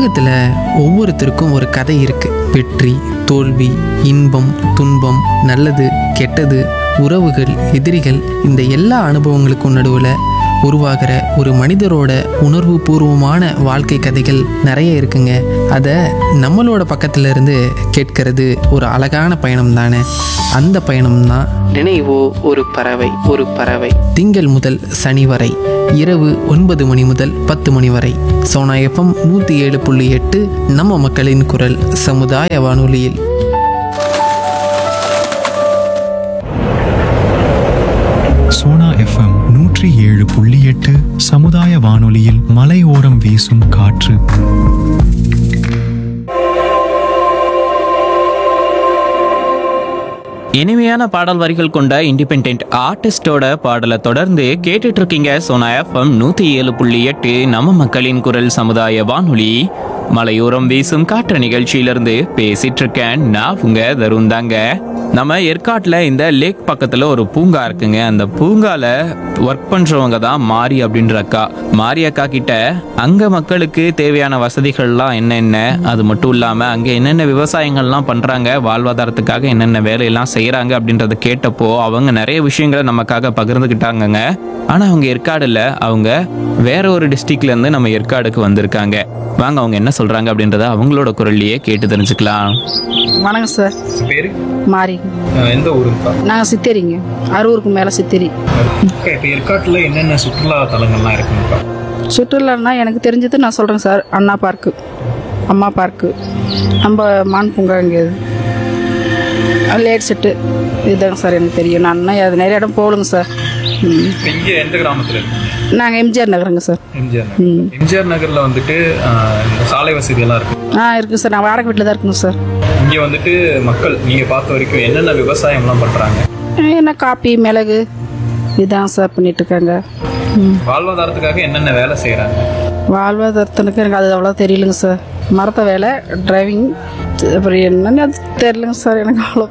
உலகத்தில் ஒவ்வொருத்தருக்கும் ஒரு கதை இருக்கு வெற்றி தோல்வி இன்பம் துன்பம் நல்லது கெட்டது உறவுகள் எதிரிகள் இந்த எல்லா அனுபவங்களுக்கும் நடுவில் உருவாகிற ஒரு மனிதரோட உணர்வு பூர்வமான வாழ்க்கை கதைகள் நிறைய இருக்குங்க அதை நம்மளோட பக்கத்துல இருந்து கேட்கறது ஒரு அழகான பயணம் தானே அந்த பயணம் தான் நினைவோ ஒரு பறவை ஒரு பறவை திங்கள் முதல் சனி வரை இரவு ஒன்பது மணி முதல் பத்து மணி வரை சோனா எஃப்எம் நூற்றி ஏழு புள்ளி எட்டு நம்ம மக்களின் குரல் சமுதாய வானொலியில் சோனா எஃப்எம் நூற்றி ஏழு புள்ளி எட்டு சமுதாய வானொலியில் மலையோரம் வீசும் காற்று இனிமையான பாடல் வரிகள் கொண்ட இண்டிபெண்ட் ஆர்டிஸ்டோட பாடலை தொடர்ந்து கேட்டுட்டு இருக்கீங்க சோனா எஃப்எம் நூத்தி ஏழு புள்ளி எட்டு நம்ம மக்களின் குரல் சமுதாய வானொலி மலையோரம் வீசும் காற்று நிகழ்ச்சியிலிருந்து பேசிட்டு இருக்கேன் நான் உங்க தருண் தாங்க நம்ம ஏற்காட்டில் இந்த லேக் பக்கத்தில் ஒரு பூங்கா இருக்குங்க அந்த பூங்கால ஒர்க் பண்றவங்க தான் மாரி அப்படின்ற அக்கா மாரி அக்கா கிட்ட அங்க மக்களுக்கு தேவையான வசதிகள்லாம் என்னென்ன அது மட்டும் இல்லாம அங்க என்னென்ன விவசாயங்கள்லாம் பண்றாங்க வாழ்வாதாரத்துக்காக என்னென்ன வேலையெல்லாம் செய்யறாங்க அப்படின்றத கேட்டப்போ அவங்க நிறைய விஷயங்களை நமக்காக பகிர்ந்துக்கிட்டாங்கங்க ஆனா அவங்க ஏற்காடுல அவங்க வேற ஒரு டிஸ்ட்ரிக்ட்ல இருந்து நம்ம ஏற்காடுக்கு வந்திருக்காங்க வாங்க அவங்க என்ன சொல்றாங்க அப்படின்றத அவங்களோட குரல்லையே கேட்டு தெரிஞ்சுக்கலாம் வணக்கம் சார் பேரு மாறி அஹ் எந்த ஊருக்கா நாங்கள் சித்தேரிங்க அறுவருக்கு மேலே சித்தேரி அக்கா இப்போ ஏற்காட்டில் என்னென்ன சுற்றுலா தலங்கள்லாம் இருக்குங்கக்கா சுற்றுலான்னா எனக்கு தெரிஞ்சது நான் சொல்கிறேன் sir Anna park Amma park நம்ம மான் பூங்கா இங்கே லேட் செட்டு இதுதாங்க சார் எனக்கு தெரியும் நான் இன்னும் அது நிறைய இடம் போகலுங்க சார் ம் இப்போ இங்கே எந்த கிராமத்தில் இருக்கீங்க நாங்கள் எம்ஜிஆர் நகருங்க சார் எம்ஜிஆர் நகர் எம்ஜிஆர் நகரில் வந்துட்டு அஹ், இந்த சாலை வசதியெல்லாம் இருக்கு ஆ இருக்குங்க சார் நான் வாடகை வீட்டில் தான் இருக்குங்க சார் இங்கே வந்துட்டு மக்கள் நீங்கள் பார்த்த வரைக்கும் என்னென்ன விவசாயம்லாம் பண்ணுறாங்க என்ன காப்பி மிளகு இதுதான் சார் பண்ணிட்டு இருக்காங்க ம் வாழ்வாதாரத்துக்காக என்னென்ன வேலை செய்கிறாங்க வாழ்வாதாரத்தினுக்கு எனக்கு அது அவ்வளோ தெரியலங்க சார் மரத்த வேலை டிரைவிங் அப்புறம் என்னன்னு அது தெரியலங்க சார் எனக்கு அவ்வளோ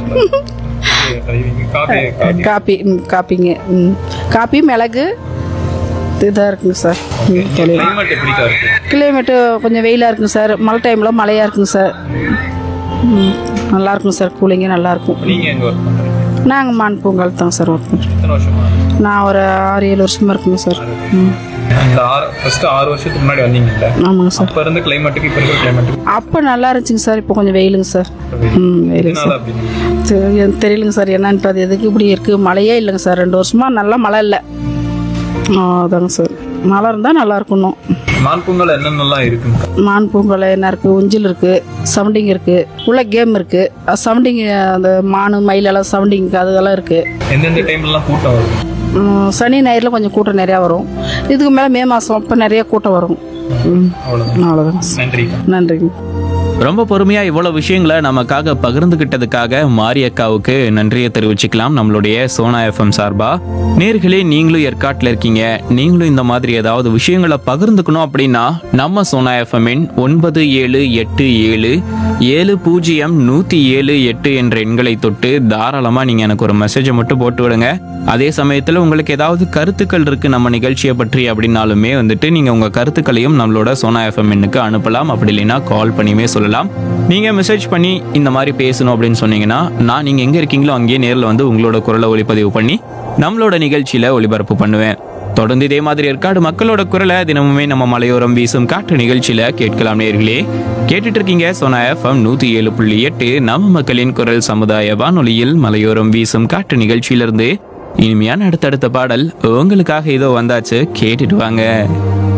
காப்பி காப்பி காப்பி ம், காப்பிங்க ம் காப்பி மிளகு இதாக இருக்குங்க சார் ம், தொழில் கிளைமேட் எப்படிக்கா இருக்கு கிளைமேட்டு கொஞ்சம் வெயிலாக இருக்குங்க சார் மழை டைமில் மழையாக இருக்குங்க சார் ம் நல்லா இருக்குங்க சார் கூலிங்க நல்லா இருக்கும் நீங்கள் எங்கே ஒர்க் பண்ணுறீங்க நாங்கள் மான் பூங்கால் தாங்க சார் ஒர்க் பண்ணுறோம் எத்தனை வருஷமா நான் ஒரு ஆறு ஏழு வருஷமா இருக்குங்க சார் ம் இந்த ஆறு ஃபர்ஸ்ட் ஆறு வருஷத்துக்கு முன்னாடி வந்தீங்கல்ல ஆமாங்க சார் அப்போ இருந்த கிளைமேட்டுக்கு இப்போ இருக்கிற கிளைமேட்டுக்கு அப்போ நல்லா இருந்துச்சுங்க சார் இப்போ கொஞ்சம் வெயிலுங்க சார் ம் வெயிலுங்க இதனால சார் அப்படின்னு சரி, எனக்கு தெரியலங்க சார் என்னன்ட்டு அது எதுக்கு இப்படி இருக்குது மழையே இல்லைங்க சார் ரெண்டு வருஷமா நல்லா மழை இல்லை ஆ, அதாங்க சார் மழை இருந்தால் நல்லா இருக்கணும் மான் பூங்கால என்னென்னலாம் இருக்குங்கக்கா மான் பூங்கொலை என்ன இருக்குது உஞ்சில் இருக்குது சவுண்டிங் இருக்குது உள்ள கேம் இருக்குது சவுண்டிங் அந்த மானு மயிலெல்லாம் சவுண்டிங் அதெல்லாம் இருக்குது எந்தெந்த டைம்லலாம் கூட்டம் வரும் சனி ஞாயிறில் கொஞ்சம் கூட்டம் நிறையா வரும் இதுக்கு மேலே மே மாதம் அப்போ நிறைய கூட்டம் வரும் ம் அவ்வளோதான் அவ்வளோதாங்க சார் நன்றிக்கா நன்றிங்க ரொம்ப பொறுமையா இவ்வளவு விஷயங்களை நமக்காக பகிர்ந்துகிட்டதுக்காக மாரி அக்காவுக்கு நன்றியை தெரிவிச்சுக்கலாம் நம்மளுடைய சோனா எஃப்எம் சார்பா நேர்களே நீங்களும் ஏற்காட்டில் இருக்கீங்க நீங்களும் இந்த மாதிரி ஏதாவது விஷயங்களை பகிர்ந்துக்கணும் அப்படின்னா நம்ம சோனா எஃப்எம்மின் ஒன்பது ஏழு எட்டு ஏழு ஏழு பூஜ்ஜியம் நூத்தி ஏழு எட்டு என்ற எண்களை தொட்டு தாராளமா நீங்க எனக்கு ஒரு மெசேஜை மட்டும் போட்டு விடுங்க அதே சமயத்துல உங்களுக்கு ஏதாவது கருத்துக்கள் இருக்கு நம்ம நிகழ்ச்சியை பற்றி அப்படின்னாலுமே வந்துட்டு நீங்க உங்க கருத்துக்களையும் நம்மளோட சோனா எஃப்எம் எண்ணுக்கு அனுப்பலாம் அப்படி இல்லைன்னா கால் பண்ணியுமே சொல்லலாம் நீங்க மெசேஜ் பண்ணி இந்த மாதிரி பேசணும் அப்படின்னு சொன்னீங்கன்னா நான் நீங்க எங்க இருக்கீங்களோ அங்கேயே நேர்ல வந்து உங்களோட குரலை ஒளிப்பதிவு பண்ணி நம்மளோட நிகழ்ச்சியில ஒளிபரப்பு பண்ணுவேன் தொடர்ந்து இதே மாதிரி ஏற்காடு மக்களோட குரலை தினமுமே நம்ம மலையோரம் வீசும் காற்று நிகழ்ச்சியில கேட்கலாம் நேர்களே கேட்டுட்டு இருக்கீங்க சோனா எஃப்எம் நூத்தி ஏழு புள்ளி எட்டு நம்ம மக்களின் குரல் சமுதாய வானொலியில் மலையோரம் வீசும் காற்று நிகழ்ச்சியிலிருந்து இனிமையான அடுத்தடுத்த பாடல் உங்களுக்காக இதோ வந்தாச்சு கேட்டுட்டு வாங்க